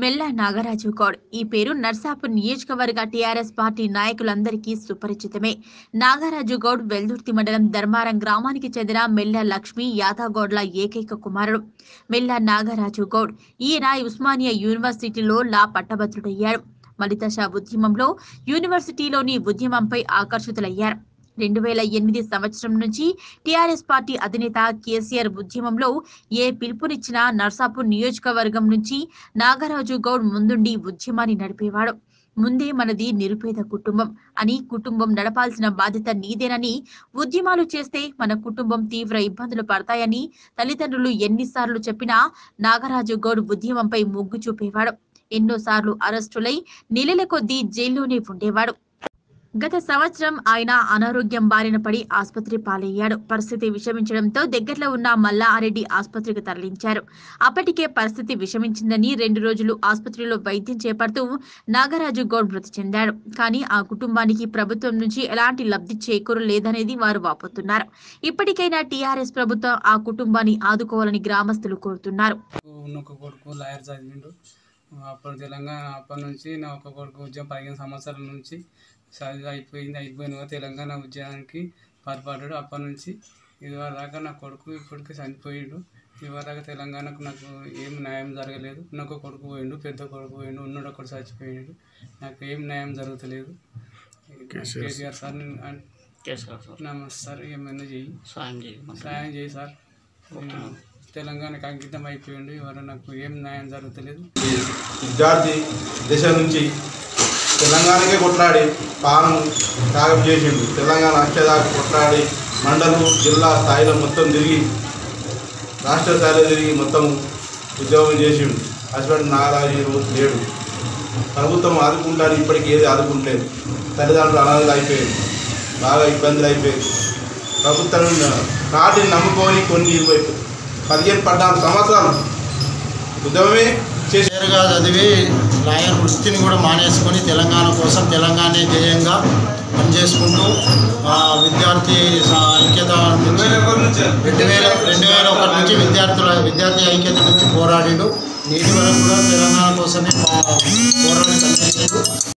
మెల్ల నాగరాజు గౌడ్ ఈ పేరు నర్సాపూర్ నియోజకవర్గ టీఆర్ఎస్ పార్టీ నాయకులందరికీ సుపరిచితమే నాగరాజు గౌడ్ వెల్దుర్తి మండలం ధర్మారం గ్రామానికి చెందిన మెల్ల లక్ష్మి యాదగౌడ్ల ఏకైక కుమారుడు మెల్ల నాగరాజు గౌడ్ ఈయన ఉస్మానియా యూనివర్సిటీలో లా పట్టభద్రుడయ్యాడు మలిదశ ఉద్యమంలో యూనివర్సిటీలోని ఉద్యమంపై ఆకర్షితులయ్యారు రెండు వేల ఎనిమిది సంవత్సరం నుంచి టీఆర్ఎస్ పార్టీ అధినేత కేసీఆర్ ఉద్యమంలో ఏ పిలుపునిచ్చినా నర్సాపూర్ నియోజకవర్గం నుంచి నాగరాజు గౌడ్ ముందుండి ఉద్యమాన్ని నడిపేవాడు ముందే మనది నిరుపేద కుటుంబం అని కుటుంబం నడపాల్సిన బాధ్యత నీదేనని ఉద్యమాలు చేస్తే మన కుటుంబం తీవ్ర ఇబ్బందులు పడతాయని తల్లిదండ్రులు ఎన్నిసార్లు చెప్పినా నాగరాజు గౌడ్ ఉద్యమంపై మొగ్గు చూపేవాడు ఎన్నోసార్లు అరెస్టులై నెలల కొద్దీ జైల్లోనే ఉండేవాడు గత సంవత్సరం ఆయన అనారోగ్యం బారిన పడి ఆసుపత్రి పాలయ్యాడు పరిస్థితి విషమించడంతో దగ్గరలో ఉన్న మల్లారెడ్డి ఆసుపత్రికి తరలించారు అప్పటికే పరిస్థితి విషమించిందని రెండు రోజులు ఆసుపత్రిలో వైద్యం చేపడుతూ నాగరాజు గౌడ్ మృతి చెందాడు కానీ ఆ కుటుంబానికి ప్రభుత్వం నుంచి ఎలాంటి లబ్ధి చేకూరలేదనేది వారు వాపోతున్నారు ఇప్పటికైనా టీఆర్ఎస్ ప్రభుత్వం ఆ కుటుంబాన్ని ఆదుకోవాలని గ్రామస్తులు కోరుతున్నారు ఉన్న ఒక కొడుకు లాయర్ చదివిండు అప్పుడు తెలంగాణ అప్పటి నుంచి నా ఒక కొడుకు ఉద్యమం పదిహేను సంవత్సరాల నుంచి చదివి అయిపోయింది అయిపోయిన తెలంగాణ ఉద్యమానికి పాల్పడ్డాడు అప్పటి నుంచి ఇదివరకు దాకా నా కొడుకు ఇప్పటికి చనిపోయిండు ఇదివరకు తెలంగాణకు నాకు ఏం న్యాయం జరగలేదు నాకు కొడుకు పోయిండు పెద్ద కొడుకు పోయిండు ఉన్నోడు ఒకడు చచ్చిపోయిండు నాకు ఏం న్యాయం జరుగుతలేదు కేసీఆర్ సార్ అన్- కేసీఆర్ సార్ నమస్తే సార్ ఏమైనా చెయ్యి సాయం చేయమని సాయం చేయి సార్ నేను తెలంగాణకు అంకితం అయిపోయిండు ఎవరు నాకు ఏం న్యాయం జరుగుతలేదు విద్యార్థి దశ నుంచి తెలంగాణకే కొట్లాడి పానం త్యాగం చేసిండు తెలంగాణ అక్షదాకా కొట్లాడి మండలం జిల్లా స్థాయిలో మొత్తం తిరిగి రాష్ట్ర స్థాయిలో తిరిగి మొత్తం ఉద్యోగం చేసిండు అటువంటి నాగరాజు ఈ రోజు లేడు ప్రభుత్వం ఆదుకుంటారు ఇప్పటికి ఏది ఆదుకుంటలేదు తల్లిదండ్రులు అనాథలు అయిపోయారు బాగా ఇబ్బందులు అయిపోయాయి ప్రభుత్వం నాటిని నమ్ముకొని కొన్ని ఇరవై పదిహేను పద్నాలుగు సంవత్సరాలు ఉద్యమమే చేసి నేరుగా చదివి లాయర్ వృత్తిని కూడా మానేసుకొని తెలంగాణ కోసం తెలంగాణ ధ్యేయంగా పనిచేసుకుంటూ ఆ, విద్యార్థి స- ఐక్యత నుంచి రెండు వేల రెండు వేల ఒకటి నుంచి విద్యార్థుల విద్యార్థి ఐక్యత నుంచి పోరాడిండు నేటి వరకు కూడా తెలంగాణ కోసమే పా- పోరాడి పనిచేసాడు